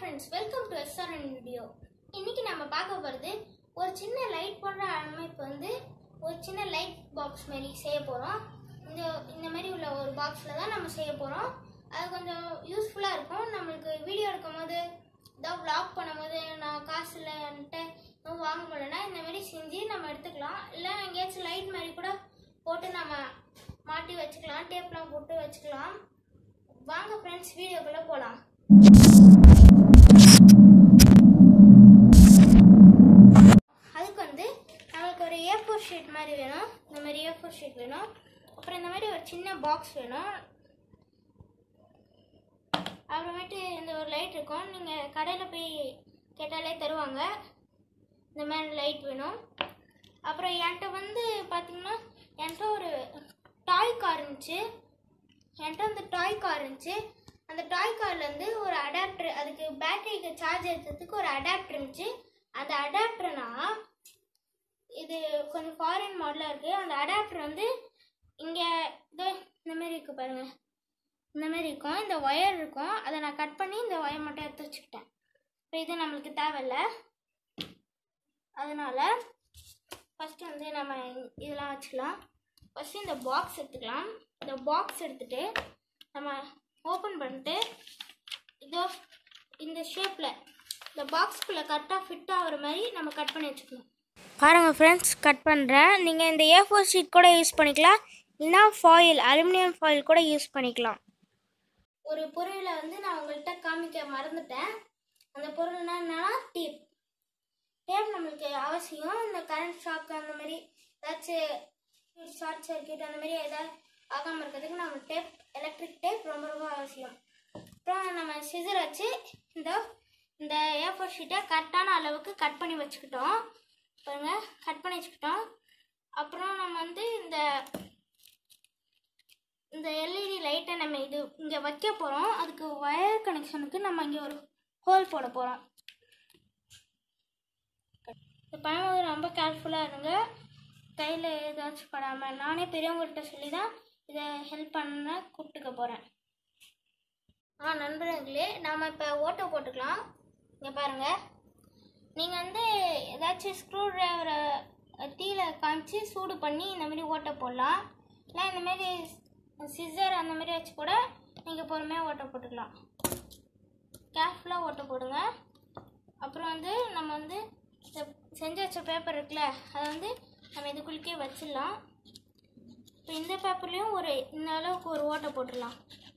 friends welcome to SRN video இன்னைக்கு நம்ம பார்க்க போகிறது ஒரு சின்ன லைட் போன்ற அமைப்பு வந்து ஒரு சின்ன லைட் பாக்ஸ் மாதிரி செய்ய போகிறோம் இந்த இந்த மாதிரி உள்ள ஒரு பாக்ஸில் தான் நம்ம செய்ய போகிறோம் அது கொஞ்சம் யூஸ்ஃபுல்லாக இருக்கும் நம்மளுக்கு வீடியோ எடுக்கும் போது ஏதாவது vlog பண்ணும்போது நான் காசு இல்லைன்ட்டு எதுவும் வாங்க முடியலன்னா இந்த மாதிரி செஞ்சு நம்ம எடுத்துக்கலாம் இல்லை எங்கேயாச்சும் லைட் மாதிரி கூட போட்டு நம்ம மாட்டி வச்சுக்கலாம் டேப்லாம் போட்டு வச்சுக்கலாம் வாங்க ஃப்ரெண்ட்ஸ் வீடியோக்குள்ளே போகலாம் அதுக்கு வந்து நம்மளுக்கு ஒரு ஏ ஃபோர் ஷீட் மாதிரி வேணும் இந்த மாதிரி ஏ ஃபோர் ஷீட் வேணும் அப்புறம் இந்த மாதிரி ஒரு சின்ன பாக்ஸ் வேணும் அப்புறமேட்டு இந்த ஒரு லைட் இருக்கும் நீங்கள் கடையில் போய் கேட்டாலே தருவாங்க இந்த மாதிரி லைட் வேணும் அப்புறம் என்கிட்ட வந்து பார்த்தீங்கன்னா என்கிட்ட ஒரு டாய் கார் இருந்துச்சு என்கிட்ட வந்து டாய் கார் இருந்துச்சு அந்த டாய் கார்லேருந்து ஒரு அடாப்டர் அதுக்கு பேட்டரிக்கு சார்ஜ் ஏற்றுறதுக்கு ஒரு அடாப்டர் இருந்துச்சு அந்த அடாப்டர்னா இது கொஞ்சம் ஃபாரின் மாடலாக இருக்குது அந்த அடாப்டர் வந்து இங்கே இதோ இந்த மாதிரி இருக்குது பாருங்கள் இந்த மாதிரி இருக்கும் இந்த ஒயர் இருக்கும் அதை நான் கட் பண்ணி இந்த ஒயர் மட்டும் எடுத்து வச்சுக்கிட்டேன் இப்போ இது நம்மளுக்கு தேவையில்ல அதனால் ஃபஸ்ட்டு வந்து நம்ம இதெல்லாம் வச்சுக்கலாம் ஃபஸ்ட்டு இந்த பாக்ஸ் எடுத்துக்கலாம் இந்த பாக்ஸ் எடுத்துட்டு நம்ம ஓப்பன் பண்ணிட்டு இதோ இந்த ஷேப்பில் இந்த பாக்ஸ்குள்ளே கரெக்டாக ஃபிட் ஆகிற மாதிரி நம்ம கட் பண்ணி வச்சுக்கணும் பாருங்கள் ஃப்ரெண்ட்ஸ் கட் பண்ணுறேன் நீங்கள் இந்த ஏ ஃபோர் ஷீட் கூட யூஸ் பண்ணிக்கலாம் இல்லைனா ஃபாயில் அலுமினியம் ஃபாயில் கூட யூஸ் பண்ணிக்கலாம் ஒரு பொருளை வந்து நான் உங்கள்கிட்ட காமிக்க மறந்துட்டேன் அந்த பொருள்னா என்னன்னா டேப் டேப் நம்மளுக்கு அவசியம் இந்த கரண்ட் ஷாக் அந்த மாதிரி ஏதாச்சும் ஷார்ட் சர்க்கியூட் அந்த மாதிரி ஏதாவது ஆகாமல் இருக்கிறதுக்கு நம்ம டேப் எலக்ட்ரிக் டேப் ரொம்ப ரொம்ப அவசியம் அப்புறம் நம்ம சிசர் வச்சு இந்த இந்த ஏ ஃபோர் ஷீட்டை கரெக்டான அளவுக்கு கட் பண்ணி வச்சுக்கிட்டோம் பாருங்க கட் பண்ணி வச்சுக்கிட்டோம் அப்புறம் நம்ம வந்து இந்த இந்த எல்இடி லைட்டை நம்ம இது இங்கே வைக்க போகிறோம் அதுக்கு ஒயர் கனெக்ஷனுக்கு நம்ம இங்கே ஒரு ஹோல் போட போகிறோம் இது பண்ணும்போது ரொம்ப கேர்ஃபுல்லாக இருங்க கையில் ஏதாச்சும் படாமல் நானே பெரியவங்கள்ட்ட சொல்லி தான் இதை ஹெல்ப் பண்ண கூப்பிட்டுக்க போகிறேன் ஆ நண்பர்களே நாம் இப்போ ஓட்டோ போட்டுக்கலாம் இங்கே பாருங்கள் நீங்கள் வந்து ஏதாச்சும் ஸ்க்ரூ ட்ரைவரை தீயில காமிச்சு சூடு பண்ணி இந்த மாதிரி ஓட்டை போடலாம் இல்லை இந்த மாதிரி சிசர் அந்த மாதிரி வச்சு கூட நீங்கள் பொறுமையாக ஓட்டை போட்டுக்கலாம் கேர்ஃபுல்லாக ஓட்டை போடுங்க அப்புறம் வந்து நம்ம வந்து இந்த செஞ்சு வச்ச பேப்பர் இருக்குல்ல அதை வந்து நம்ம இதுக்குள்ளே வச்சிடலாம் இப்போ இந்த பேப்பர்லேயும் ஒரு இந்த அளவுக்கு ஒரு ஓட்டை போட்டுடலாம்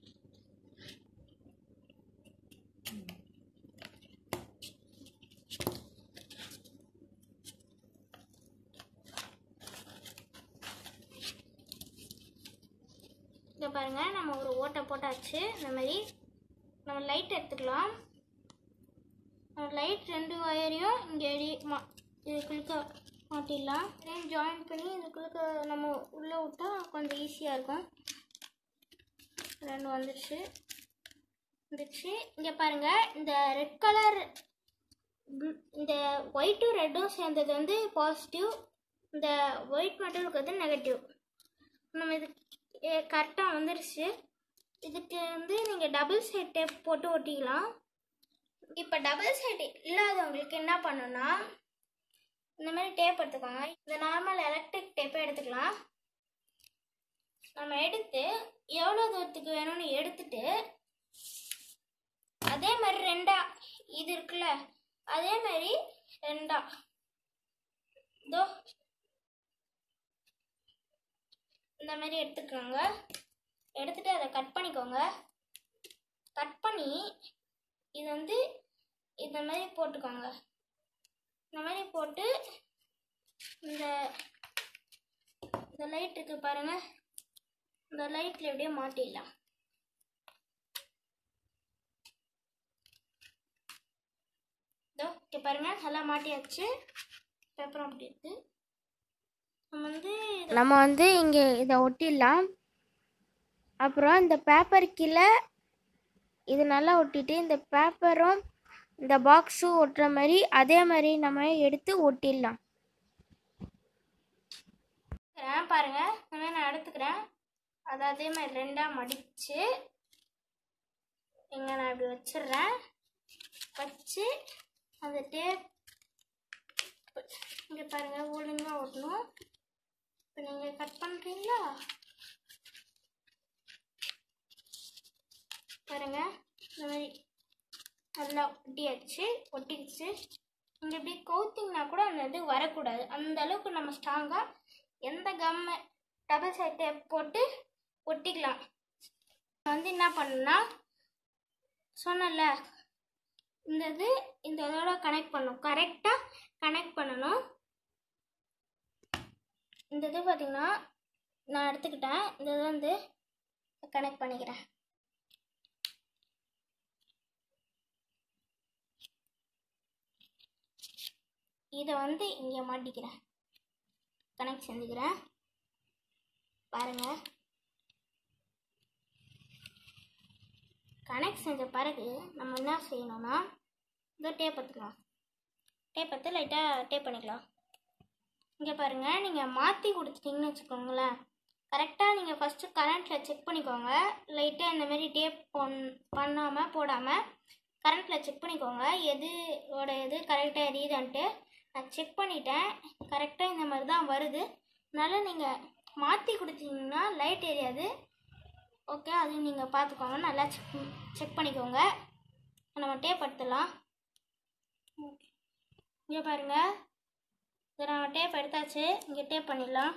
இங்கே பாருங்கள் நம்ம ஒரு ஓட்டை போட்டாச்சு இந்த மாதிரி நம்ம லைட் எடுத்துக்கலாம் நம்ம லைட் ரெண்டு ஒயரையும் இங்கே எடி மா இதுக்குள்ளுக்க மாட்டிடலாம் ரெண்டு ஜாயின் பண்ணி இதுக்குள்ளுக்க நம்ம உள்ளே விட்டா கொஞ்சம் ஈஸியாக இருக்கும் ரெண்டு வந்துடுச்சு வந்துடுச்சு இங்கே பாருங்கள் இந்த ரெட் கலர் இந்த ஒயிட்டும் ரெட்டும் சேர்ந்தது வந்து பாசிட்டிவ் இந்த ஒயிட் மட்டும் இருக்கிறது நெகட்டிவ் நம்ம இது கரெக்டாக வந்துருச்சு இதுக்கு வந்து நீங்கள் டபுள் சைட் டேப் போட்டு ஒட்டிக்கலாம் இப்போ டபுள் சைடு இல்லாதவங்களுக்கு என்ன பண்ணணும்னா இந்த மாதிரி டேப் எடுத்துக்கோங்க இந்த நார்மல் எலக்ட்ரிக் டேப்பை எடுத்துக்கலாம் நம்ம எடுத்து எவ்வளோ தூரத்துக்கு வேணும்னு எடுத்துட்டு அதே மாதிரி ரெண்டா இது இருக்குல்ல அதே மாதிரி ரெண்டா இதோ இந்த மாதிரி எடுத்துக்கோங்க எடுத்துட்டு அதை கட் பண்ணிக்கோங்க கட் பண்ணி இது வந்து இந்த மாதிரி போட்டுக்கோங்க இந்த மாதிரி போட்டு இந்த இந்த லைட் இருக்கு பாருங்க இந்த லைட்டில் எப்படியே மாட்டிடலாம் இதோ இங்கே பாருங்க நல்லா மாட்டியாச்சு பேப்பரும் அப்படி இருக்கு நம்ம வந்து இதை நம்ம வந்து இங்கே இதை ஒட்டிடலாம் அப்புறம் இந்த பேப்பர் கீழே இது நல்லா ஒட்டிட்டு இந்த பேப்பரும் இந்த பாக்ஸும் ஒட்டுற மாதிரி அதே மாதிரி நம்ம எடுத்து ஒட்டிடலாம் எடுத்துக்கிறேன் பாருங்க இந்த மாதிரி நான் எடுத்துக்கிறேன் அதை அதே மாதிரி ரெண்டாக மடித்து இங்கே நான் இப்படி வச்சிடுறேன் வச்சு அந்த டேப் இங்கே பாருங்கள் ஒழுங்காக ஒட்டணும் இப்போ நீங்கள் கட் பண்ணுறீங்களா பாருங்க இந்த மாதிரி நல்லா ஒட்டியாச்சு ஒட்டிடுச்சு இங்கே இப்படி கவுத்திங்கன்னா கூட அந்த இது வரக்கூடாது அந்த அளவுக்கு நம்ம ஸ்ட்ராங்காக எந்த கம்மை டபுள் சைட் டேப் போட்டு ஒட்டிக்கலாம் வந்து என்ன பண்ணுன்னா சொன்னல இந்த இது இந்த இதோட கனெக்ட் பண்ணணும் கரெக்டாக கனெக்ட் பண்ணணும் இந்த இது பார்த்தீங்கன்னா நான் எடுத்துக்கிட்டேன் இந்த இது வந்து கனெக்ட் பண்ணிக்கிறேன் இதை வந்து இங்கே மாட்டிக்கிறேன் கனெக்ட் செஞ்சுக்கிறேன் பாருங்க கனெக்ட் செஞ்ச பிறகு நம்ம என்ன செய்யணும்னா இதை டேப் எடுத்துக்கலாம் டேப் எடுத்து லைட்டாக டேப் பண்ணிக்கலாம் இங்கே பாருங்கள் நீங்கள் மாற்றி கொடுத்துட்டீங்கன்னு வச்சுக்கோங்களேன் கரெக்டாக நீங்கள் ஃபஸ்ட்டு கரண்ட்டில் செக் பண்ணிக்கோங்க லைட்டாக இந்த மாதிரி டேப் பொன் பண்ணாமல் போடாமல் கரண்ட்டில் செக் பண்ணிக்கோங்க எதுவோட எது கரெக்டாக எரியுதான்ட்டு நான் செக் பண்ணிட்டேன் கரெக்டாக இந்த மாதிரி தான் வருது அதனால் நீங்கள் மாற்றி கொடுத்தீங்கன்னா லைட் எரியாது ஓகே அது நீங்கள் பார்த்துக்கோங்க நல்லா செக் செக் பண்ணிக்கோங்க நம்ம டேப் எடுத்துடலாம் இங்கே பாருங்கள் இதை நம்ம டேப் எடுத்தாச்சு இங்கே டேப் பண்ணிடலாம்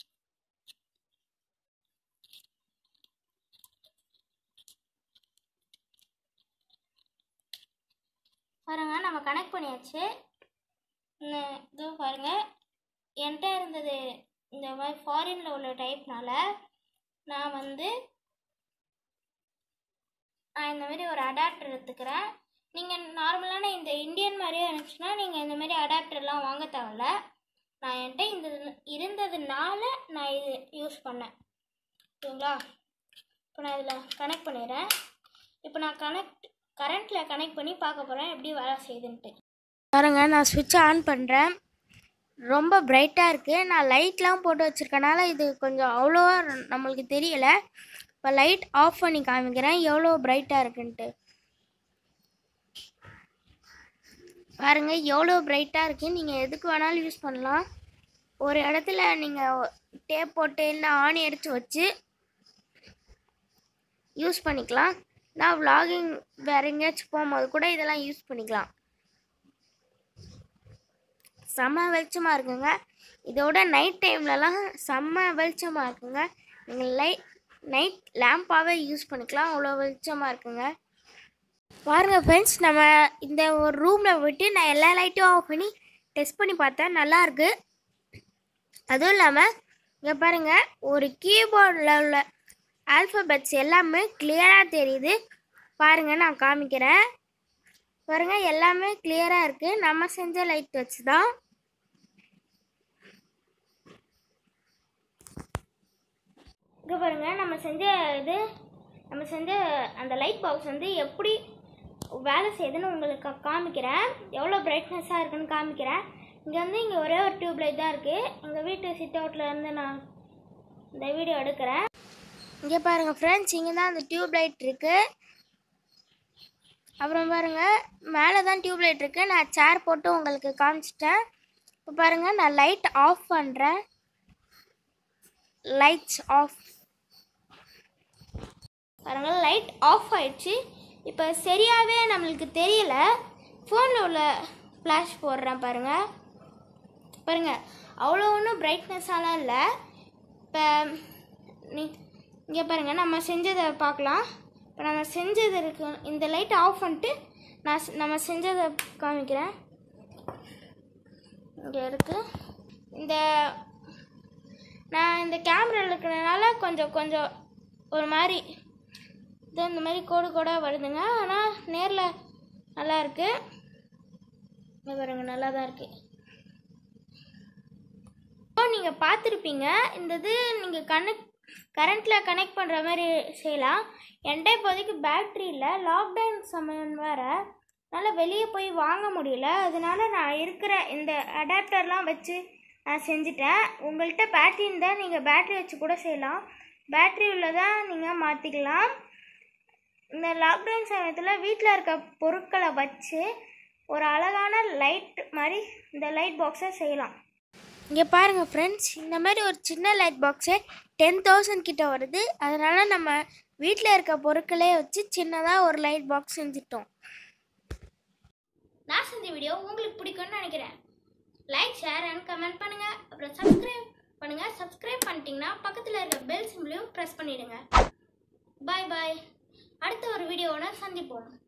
பாருங்க நம்ம கனெக்ட் பண்ணியாச்சு இந்த இது பாருங்க என்கிட்ட இருந்தது இந்த மாதிரி ஃபாரினில் உள்ள டைப்னால நான் வந்து நான் இந்த மாதிரி ஒரு அடாப்டர் எடுத்துக்கிறேன் நீங்கள் நார்மலான இந்த இந்தியன் மாதிரியே இருந்துச்சுன்னா நீங்கள் இந்த மாதிரி அடாப்டர்லாம் வாங்க தேவையில்ல நான் என்கிட்ட இந்த இருந்ததுனால நான் இது யூஸ் பண்ணேன் ஓகேங்களா இப்போ நான் இதில் கனெக்ட் பண்ணிடுறேன் இப்போ நான் கனெக்ட் கரண்ட்டில் கனெக்ட் பண்ணி பார்க்க போகிறேன் எப்படி வேலை செய்யுதுன்ட்டு பாருங்க நான் சுவிட்ச் ஆன் பண்ணுறேன் ரொம்ப பிரைட்டாக இருக்குது நான் லைட்லாம் போட்டு வச்சுருக்கனால இது கொஞ்சம் அவ்வளோவா நம்மளுக்கு தெரியல இப்போ லைட் ஆஃப் பண்ணி காமிக்கிறேன் எவ்வளோ பிரைட்டாக இருக்குன்ட்டு பாருங்க எவ்வளோ பிரைட்டாக இருக்குது நீங்கள் எதுக்கு வேணாலும் யூஸ் பண்ணலாம் ஒரு இடத்துல நீங்கள் டேப் போட்டு இல்லை ஆணி அடித்து வச்சு யூஸ் பண்ணிக்கலாம் நான் vlogging வேற எங்கேயாச்சும் போகும்போது கூட இதெல்லாம் யூஸ் பண்ணிக்கலாம் செம்ம வெளிச்சமாக இருக்குங்க இதோட நைட் டைம்லலாம் செம்ம வெளிச்சமாக இருக்குங்க நீங்கள் லைட் நைட் லேம்பாகவே யூஸ் பண்ணிக்கலாம் அவ்வளோ வெளிச்சமாக இருக்குங்க பாருங்கள் ஃப்ரெண்ட்ஸ் நம்ம இந்த ஒரு ரூமில் விட்டு நான் எல்லா லைட்டும் ஆஃப் பண்ணி டெஸ்ட் பண்ணி பார்த்தேன் நல்லா இருக்கு அதுவும் இல்லாமல் இங்கே பாருங்கள் ஒரு கீபோர்டில் உள்ள ஆல்ஃபபெட்ஸ் எல்லாமே கிளியராக தெரியுது பாருங்கள் நான் காமிக்கிறேன் பாருங்கள் எல்லாமே கிளியராக இருக்குது நம்ம செஞ்ச லைட் வச்சு தான் இங்கே பாருங்க நம்ம செஞ்ச இது நம்ம செஞ்ச அந்த லைட் பாக்ஸ் வந்து எப்படி வேலை செய்யுதுன்னு உங்களுக்கு காமிக்கிறேன் எவ்வளோ பிரைட்னஸாக இருக்குன்னு காமிக்கிறேன் இங்கே வந்து இங்கே ஒரே ஒரு டியூப் லைட் தான் இருக்குது எங்கள் வீட்டு சிட் அவுட்டில் இருந்து நான் இந்த வீடியோ எடுக்கிறேன் இங்கே பாருங்கள் ஃப்ரெண்ட்ஸ் இங்கே தான் அந்த டியூப் லைட் இருக்குது அப்புறம் பாருங்கள் மேலே தான் டியூப் லைட் இருக்குது நான் சேர் போட்டு உங்களுக்கு காமிச்சிட்டேன் இப்போ பாருங்கள் நான் லைட் ஆஃப் பண்ணுறேன் லைட்ஸ் ஆஃப் பாருங்க லைட் ஆஃப் ஆயிடுச்சு இப்போ சரியாகவே நம்மளுக்கு தெரியல ஃபோனில் உள்ள ஃப்ளாஷ் போடுறேன் பாருங்க பாருங்க அவ்வளோ ஒன்றும் பிரைட்னஸாலாம் இல்லை இப்போ நீ இங்கே பாருங்க நம்ம செஞ்சதை பார்க்கலாம் இப்போ நம்ம செஞ்சது இருக்கு இந்த லைட் ஆஃப் பண்ணிட்டு நான் செ- நம்ம செஞ்சதை காமிக்கிறேன் இங்கே இருக்கு இந்த நான் இந்த கேமரா இருக்கிறதுனால கொஞ்சம் கொஞ்சம் ஒரு மாதிரி இது இந்த மாதிரி கோடு கோடாக வருதுங்க ஆனால் நேரில் நல்லா இருக்கு இங்க பாருங்க நல்லா தான் இருக்கு இப்போ நீங்கள் பார்த்துருப்பீங்க இந்த இது நீங்கள் கனெக்ட் கரண்ட்டில் கனெக்ட் பண்ணுற மாதிரி செய்யலாம் என்கிட்ட இப்போதைக்கு பேட்ரி இல்லை லாக்டவுன் சமயம் வேறு அதனால் வெளியே போய் வாங்க முடியல அதனால நான் இருக்கிற இந்த அடாப்டர்லாம் வச்சு நான் செஞ்சுட்டேன் உங்கள்கிட்ட பேட்டரி இருந்தால் நீங்கள் பேட்டரி வச்சு கூட செய்யலாம் பேட்டரி உள்ளதாக நீங்கள் மாற்றிக்கலாம் இந்த லாக்டவுன் சமயத்தில் வீட்டில் இருக்க பொருட்களை வச்சு ஒரு அழகான லைட் மாதிரி இந்த லைட் பாக்ஸை செய்யலாம் இங்கே பாருங்கள் ஃப்ரெண்ட்ஸ் இந்த மாதிரி ஒரு சின்ன லைட் பாக்ஸே டென் தௌசண்ட் கிட்ட வருது அதனால் நம்ம வீட்டில் இருக்க பொருட்களே வச்சு சின்னதாக ஒரு லைட் பாக்ஸ் செஞ்சுட்டோம் நான் செஞ்ச வீடியோ உங்களுக்கு பிடிக்கும்னு நினைக்கிறேன் லைக் ஷேர் அண்ட் கமெண்ட் பண்ணுங்க அப்புறம் சப்ஸ்கிரைப் பண்ணுங்க சப்ஸ்கிரைப் பண்ணிட்டீங்கன்னா பக்கத்தில் இருக்க பெல் சிம்பிளையும் ப்ரெஸ் பண்ணிடுங்க பாய் பாய் அடுத்த ஒரு வீடியோவோட சந்திப்போம்